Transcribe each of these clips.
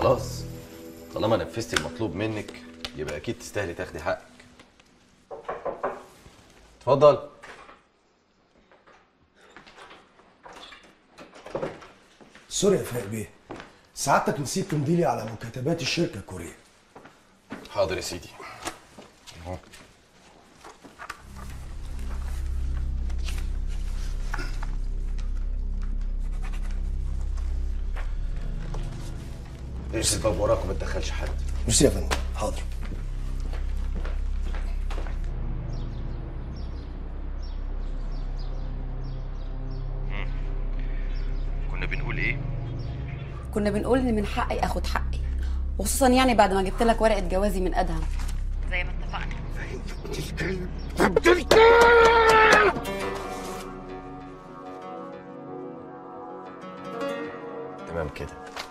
خلاص طالما نفذتي المطلوب منك يبقى اكيد تستاهلي تاخدي حقك اتفضل سوري يا فايق بيه سعادتك نسيت تمضي لي على مكاتبات الشركه الكوريه حاضر يا سيدي اهو اقفل الباب وراك وما تدخلش حد ميرسي يا فندم حاضر كنا بنقول ايه كنا بنقول ان من حقي اخد حقي وخصوصا يعني بعد ما جبت لك ورقه جوازي من ادهم زي ما اتفقنا تمام كده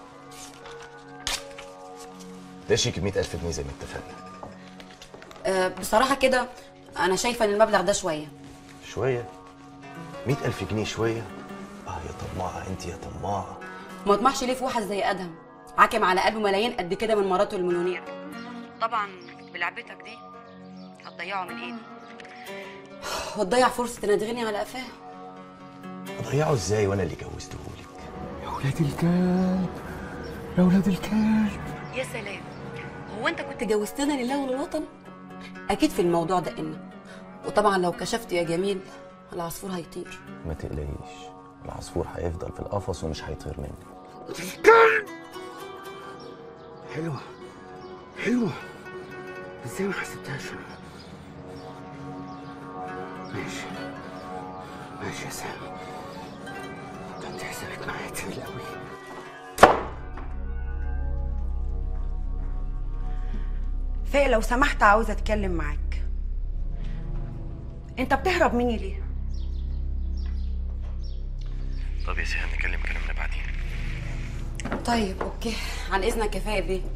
ده شيك ب 100000 جنيه زي ما اتفقنا أه بصراحه كده انا شايفه ان المبلغ ده شويه شويه 100000 جنيه شويه اه يا طماعه انت يا طماعه ما اطمحش ليه في واحد زي ادهم عاكم على قلبه ملايين قد كده من مراته المليونير طبعا بلعبتك دي هتضيعه من ايدي وتضيع فرصه ان ادغني على قفاه اضيعه ازاي وانا اللي جوزتهولك يا ولاد الكلب يا ولاد الكلب يا سلام هو انت كنت جوزتنا لله وللوطن اكيد في الموضوع ده ان وطبعا لو كشفت يا جميل العصفور هيطير ما تقلقيش العصفور هيفضل في القفص ومش هيطير منك حلوة حلوة ازاي ما حسبتهاش ماشي ماشي يا سام ده انت حسابك معايا تقيل قوي فايق لو سمحت عاوزه اتكلم معاك انت بتهرب مني ليه طب يا سيهان نكلم كلامنا بعدين طيب اوكي عن اذنك يا فايق بيه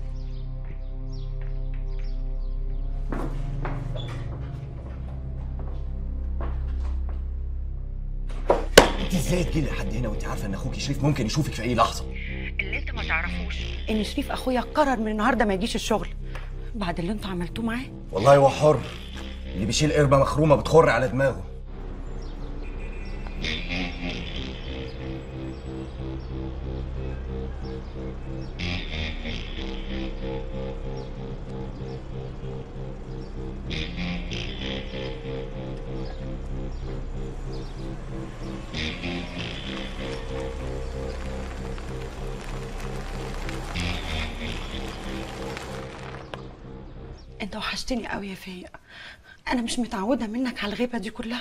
انت ازاي تجيلي لحد هنا وانت عارفه ان اخوك شريف ممكن يشوفك في اي لحظه اللي انت ما تعرفوش ان شريف اخويا قرر من النهارده ما يجيش الشغل بعد اللي انتوا عملتوه معاه والله هو حر اللي بيشيل قربه مخرومه بتخر على دماغه انت وحشتني قوي يا فايق انا مش متعوده منك على الغيبه دي كلها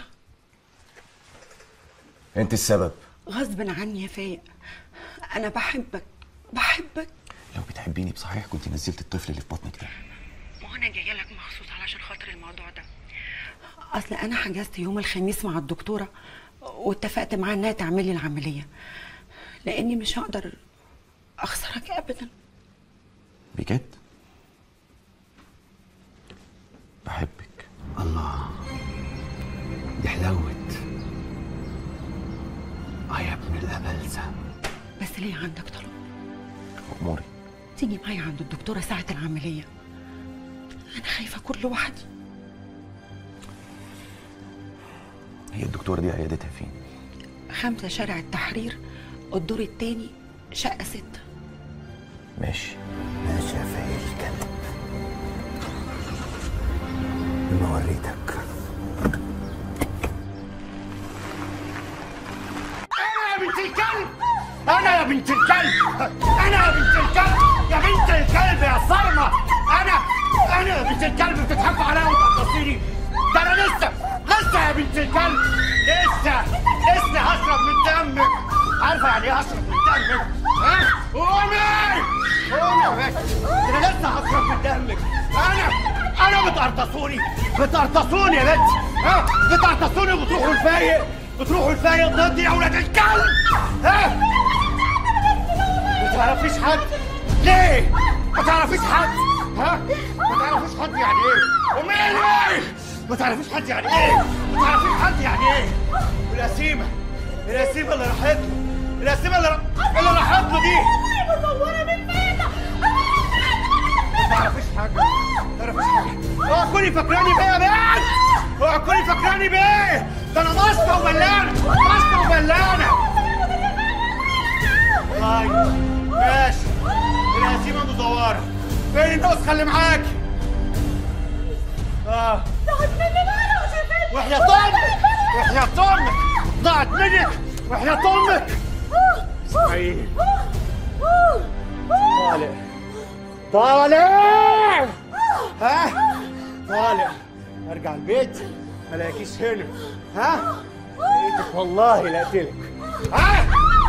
انت السبب غصب عني يا فايق انا بحبك بحبك لو بتحبيني بصحيح كنت نزلت الطفل اللي في بطنك ده وانا جايه لك مخصوص علشان خاطر الموضوع ده اصل انا حجزت يوم الخميس مع الدكتوره واتفقت معاها انها تعمل لي العمليه لاني مش هقدر اخسرك ابدا بجد بحبك الله دي حلاوة اه يا ابن الأبلسة بس ليه عندك طلب اموري تيجي معايا عند الدكتوره ساعه العمليه انا خايفه اكون لوحدي هي الدكتوره دي عيادتها فين خمسة شارع التحرير الدور التاني شقة ستة ماشي ماشي يا فايل الكلب بما وريتك انا يا بنت الكلب انا يا بنت الكلب انا يا بنت الكلب يا بنت الكلب يا صرمه انا انا يا بنت الكلب بتضحكوا عليا وتقصيني ده انا لسه لسه يا بنت الكلب لسه لسه هشرب من دمك عارفه يعني ايه هشرب من دمك ها قومي قومي يا باشا ده انا لسه هشرب من دمك انا انا بتقرطصوني بتقرطصوني يا بنت ها بتقرطصوني وبتروحوا الفايق بتروحوا الفايق ضدي يا ولاد الكلب ها ما تعرفيش حد ليه ما تعرفيش حد ها ما تعرفيش حد يعني ايه ومين ما تعرفيش حد يعني ايه ما تعرفيش حد يعني ايه القسيمه القسيمه اللي راحت له القسيمه اللي, را... اللي راحت له دي مصورة من فين؟ تكوني فاكراني بيه يا بنت اوعى تكوني فاكراني بيه ده انا مصفى وبلانه مصفى وبلانه طيب ماشي الهزيمه مزوره فين النسخه اللي معاكي اه وحياة امك وحياة امك ضاعت منك وحياة امك اسماعيل طالع طالع ها طالع ارجع البيت ما الاقيكيش هنا ها لقيتك والله لقيتلك ها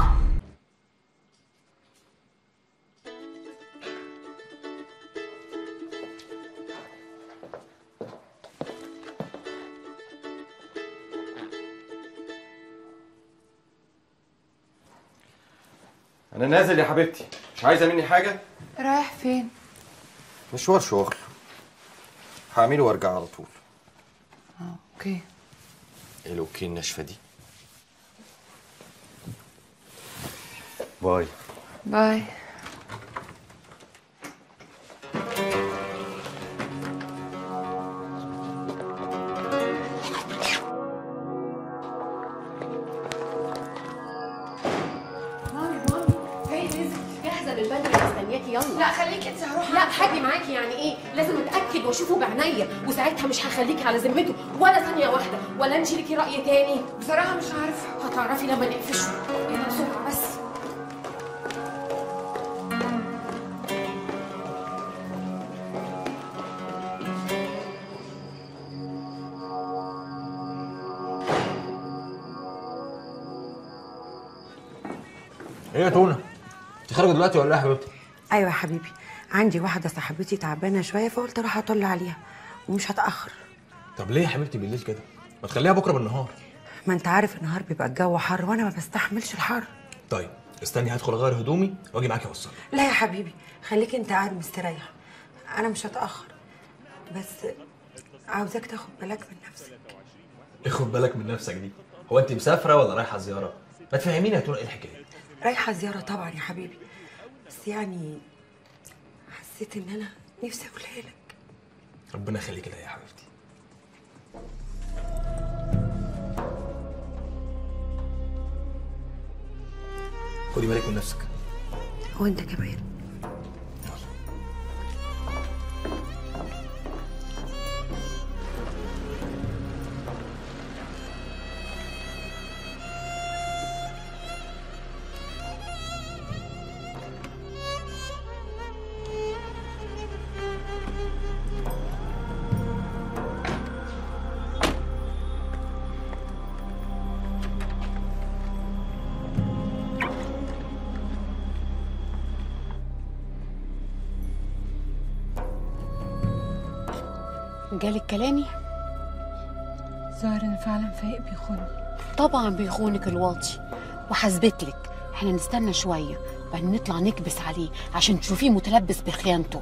انا نازل يا حبيبتي مش عايزه مني حاجه رايح فين؟ مشوار شغل هعمله وارجع على طول اوكي ايه الاوكي الناشفه دي باي باي جاهزه بالبدله مستنياكي يلا لا خليكي انت هروح لا حاجي معاكي يعني ايه لازم اتاكد واشوفه بعينيا وساعتها مش هخليكي على ذمته ولا ثانيه واحده ولا انت ليكي راي تاني بصراحه مش عارفه هتعرفي لما نقفشه يلا بسرعه بس ايه يا تونه انت خارجه دلوقتي ولا ايه يا حبيبتي ايوه يا حبيبي عندي واحده صاحبتي تعبانه شويه فقلت اروح اطل عليها ومش هتاخر طب ليه يا حبيبتي بالليل كده ما تخليها بكره بالنهار ما انت عارف النهار بيبقى الجو حر وانا ما بستحملش الحر طيب استني هدخل اغير هدومي واجي معاكي اوصلك لا يا حبيبي خليك انت قاعد مستريح انا مش هتاخر بس عاوزاك تاخد بالك من نفسك اخد بالك من نفسك دي هو انت مسافره ولا رايحه زياره ما تفهميني يا تونه ايه الحكايه رايحه زياره طبعا يا حبيبي بس يعني حسيت ان انا نفسي اقولها لك ربنا يخليك ليا يا حبيبتي خدي بالك من نفسك وانت كمان جالك كلامي ظاهر ان فعلا فايق بيخوني طبعا بيخونك الواطي وحسبت لك احنا نستنى شويه بعدين نطلع نكبس عليه عشان تشوفيه متلبس بخيانته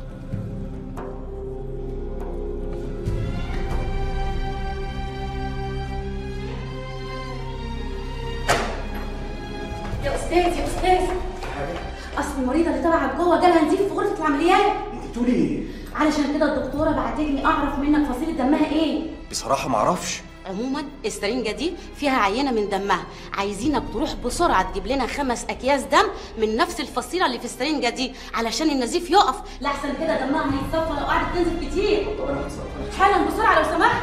يا استاذ يا استاذ اصل المريضه اللي طالعه جوه جالها نزيف في غرفه العمليات انت بتقولي ايه؟ علشان كده الدكتوره بعتتني اعرف منك فصيله دمها ايه بصراحه ما اعرفش عموما السرنجه دي فيها عينه من دمها عايزينك تروح بسرعه تجيب لنا خمس اكياس دم من نفس الفصيله اللي في السرنجه دي علشان النزيف يقف لاحسن كده دمها هيتصفى لو قعدت تنزل كتير حالا بسرعه لو سمحت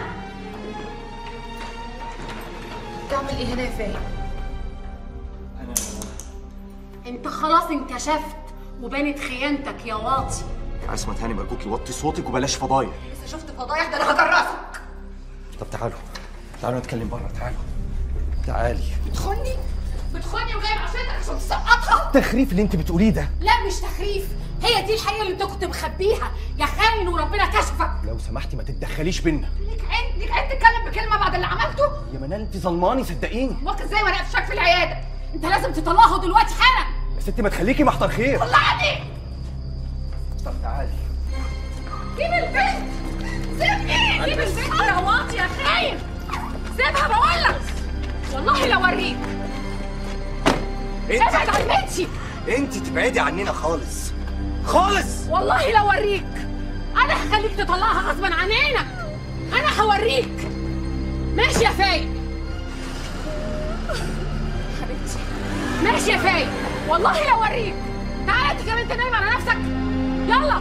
تعمل ايه هنا يا فايق انت خلاص انكشفت وبانت خيانتك يا واطي يا اسمة تاني برجوكي وطي صوتك وبلاش فضايح لسه شفت فضايح ده انا هجرسك طب تعالوا تعالوا نتكلم بره تعالوا تعالي بتخوني بتخوني وجايب عشانك عشان تسقطها التخريف اللي انت بتقوليه ده لا مش تخريف هي دي الحقيقه اللي انت كنت مخبيها يا خاين وربنا كشفك لو سمحتي ما تتدخليش بينا ليك عين ليك عين تتكلم بكلمه بعد اللي عملته يا منال انت ظلماني صدقيني واك ازاي وانا قفشك في العياده انت لازم تطلعه دلوقتي حالا يا ستي ما تخليكي محضر خير طلعني طب تعالي جيب البنت سيبني جيب البنت يا واطي يا خاين سيبها بقول لك والله لو اوريك ابعد عن بنتي انت تبعدي عننا خالص خالص والله لو اوريك انا هخليك تطلعها غصبا عننا انا هوريك ماشي يا فايق حبيبتي ماشي يا فايق والله لو اوريك تعالى انت كمان تنام على نفسك يلا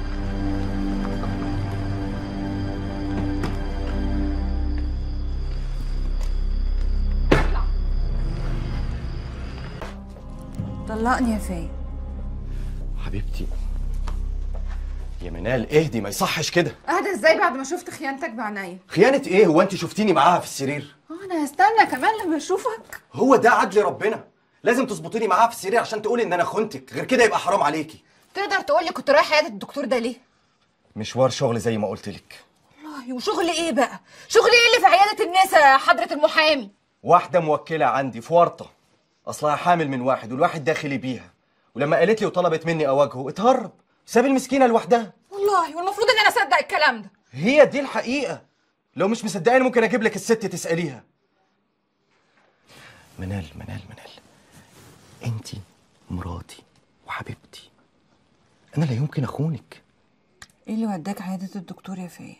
طلقني يا فايق حبيبتي يا منال اهدي ما يصحش كده اهدى ازاي بعد ما شفت خيانتك بعينيا خيانة ايه هو انت شفتيني معاها في السرير اه انا هستنى كمان لما اشوفك هو ده عدل ربنا لازم تظبطيني معاها في السرير عشان تقولي ان انا خنتك غير كده يبقى حرام عليكي تقدر تقول لي كنت رايح عياده الدكتور ده ليه مشوار شغل زي ما قلت لك والله وشغل ايه بقى شغل ايه اللي في عياده النساء يا حضره المحامي واحدة موكلة عندي في ورطة أصلها حامل من واحد والواحد داخلي بيها ولما قالت لي وطلبت مني أواجهه اتهرب ساب المسكينة لوحدها والله والمفروض ان انا اصدق الكلام ده هي دي الحقيقة لو مش مصدقاني ممكن أجيب لك الست تسأليها منال منال منال أنت مراتي وحبيبتي أنا لا يمكن أخونك ايه اللي وداك عياده الدكتور يا فايق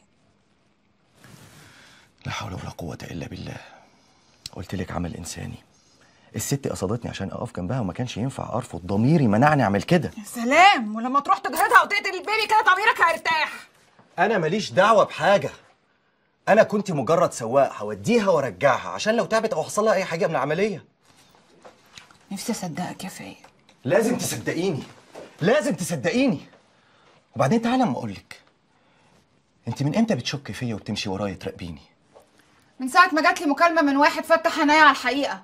لا حول ولا قوة إلا بالله قلت لك عمل إنساني الست قصدتني عشان أقف جنبها وما كانش ينفع أرفض ضميري منعني أعمل كده يا سلام ولما تروح تجهضها وتقتل البيبي كده ضميرك هيرتاح أنا ماليش دعوة بحاجة أنا كنت مجرد سواق هوديها وأرجعها عشان لو تعبت أو حصل لها أي حاجة من العملية نفسي اصدقك يا فايق لازم تصدقيني لازم تصدقيني وبعدين تعالى أما أقولك أنت من إمتى بتشك فيا وبتمشي ورايا تراقبيني من ساعه ما جات لي مكالمه من واحد فتح عينيا على الحقيقه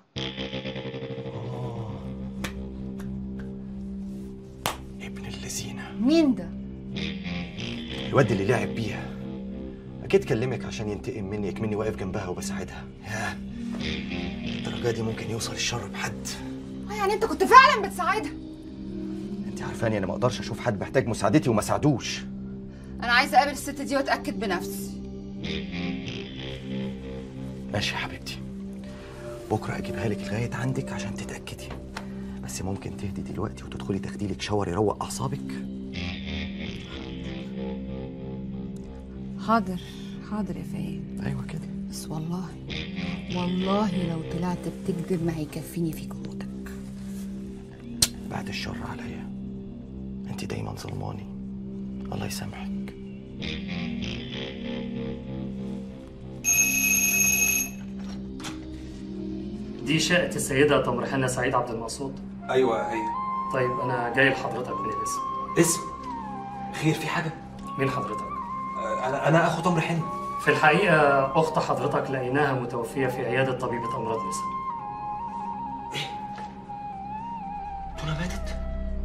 ابن اللذينة مين ده الواد اللي لعب بيها أكيد كلمك عشان ينتقم مني مني واقف جنبها وبساعدها ياه الدرجة دي ممكن يوصل الشر بحد آه، يعني انت كنت فعلا بتساعدها انت عارفاني انا ما اقدرش اشوف حد محتاج مساعدتي وما ساعدوش انا عايزه اقابل الست دي واتاكد بنفسي ماشي يا حبيبتي بكره اجيبها لك لغايه عندك عشان تتاكدي بس ممكن تهدي دلوقتي وتدخلي تاخدي لك شاور يروق اعصابك حاضر حاضر يا فايق ايوه كده بس والله والله لو طلعت بتكذب ما هيكفيني فيك موتك بعد الشر عليا انت دايما ظلماني الله يسامحك دي شقة السيدة تمر حنا سعيد عبد المقصود ايوه هي طيب أنا جاي لحضرتك من الاسم اسم خير في حاجة؟ مين حضرتك؟ انا انا اخو تمر حني في الحقيقة أخت حضرتك لقيناها متوفية في عيادة طبيبة أمراض نساء تونة ماتت؟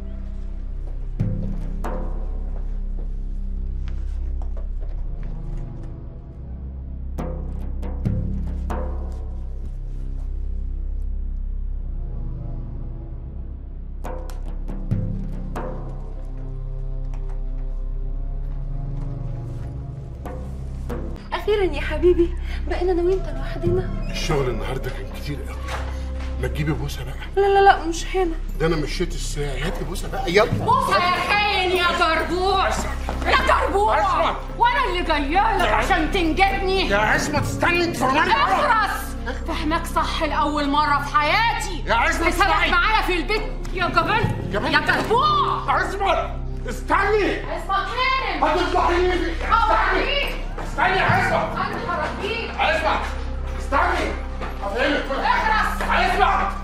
اخيرا يا حبيبي بقينا انا وانت لوحدنا الشغل النهارده كان كتير قوي ما تجيبي بوسه بقى لا لا لا مش هنا ده انا مشيت الساعه هات لي بوسه بقى يلا بوسه يا خاين يا جربوع يا جربوع عصمت. وانا اللي جايه لك يا عشان تنجدني يا عصمت استني تفرماني اخرس فهمك صح لاول مره في حياتي يا عصمت بسبب اسمعي. معايا في البيت يا جبل جبل؟ يا جربوع عصمت استني اسمع كلام هتطلعي ايدك هوريك استني يا عصمت انا هربيك عصمت استني هفهمك كل حاجة. اخرس عصمت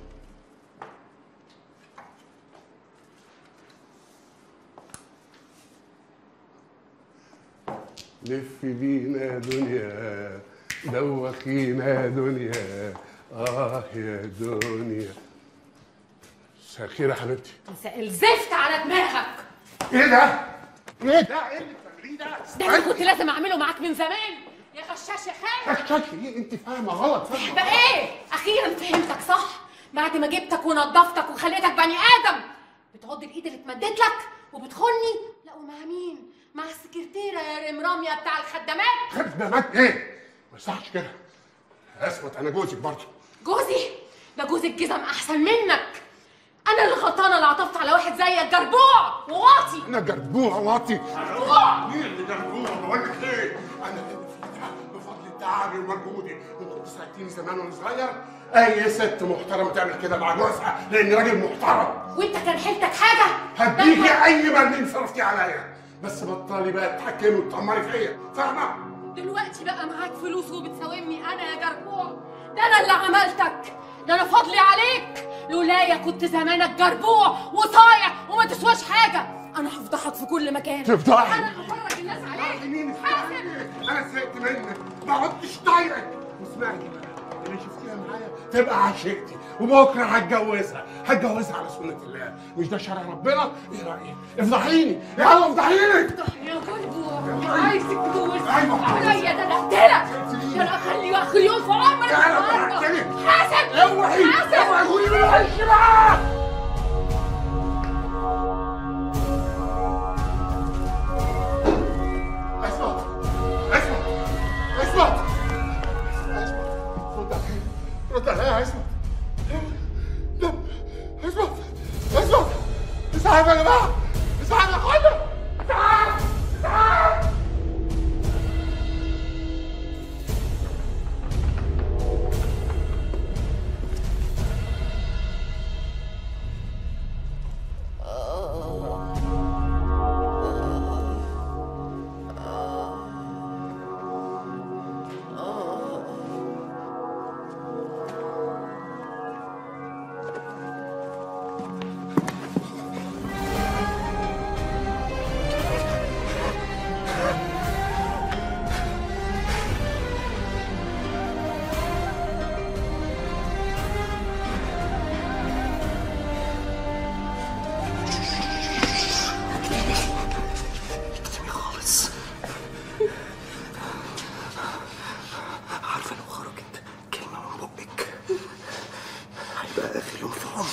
لف بينا دنيا دوخينا دنيا اه يا دنيا مساء الخير يا حبيبتي مساء الزفت على دماغك ايه ده؟ ايه ده؟ ايه اللي بتعمليه ده؟ ده اللي كنت لازم اعمله معاك من زمان يا غشاش يا خاين خشاش ايه؟ انت فاهمه غلط فاهمه بقى ايه اخيرا فهمتك صح بعد ما جبتك ونضفتك وخليتك بني ادم بتعض الايد اللي اتمدت لك وبتخوني لا ومع مين مع السكرتيره يا رمراميه بتاع الخدامات خدمات ايه؟ ما يصحش كده اثبت انا جوزك برضه جوزي ده جوز الجزم احسن منك انا اللي غلطانه اللي عطفت على واحد زيك جربوع وواطي انا جربوع واطي جربوع مين اللي جربوع بقول لك ايه؟ انا تعبي ومجهودي وانت كنت ساعدتيني زمان وانا صغير اي ست محترمه تعمل كده مع جوزها لاني راجل محترم وانت كان حيلتك حاجه هديكي اي مليم صرفتي عليا بس بطلي بقى تحكمي وتطمري فيا فاهمه؟ دلوقتي بقى معاك فلوس وبتساومني انا يا جربوع ده انا اللي عملتك ده انا فضلي عليك لولايا كنت زمانك جربوع وصايع وما تسواش حاجه انا هفضحك في كل مكان تفضحي؟ انا هفرج الناس عليك انا زهقت منك ما عدتش طايقك واسمعي بقى اللي شفتيها معايا تبقى عشيقتي وبكره هتجوزها هتجوزها على سنه الله مش ده شرع ربنا ايه رايك افضحيني يلا افضحيني يا جربوع عايزك تجوزني عليا ده انا اقتلك ده انا اخلي اخر يوم في عمرك يلا النهارده بقى، حاسب اوعي حاسب اوعي قولي له العيش بقى اسمع اسمع اسمع رد عليا رد عليا اسمع اسمع اسمع اسعاف يا جماعه اسعاف يا اخويا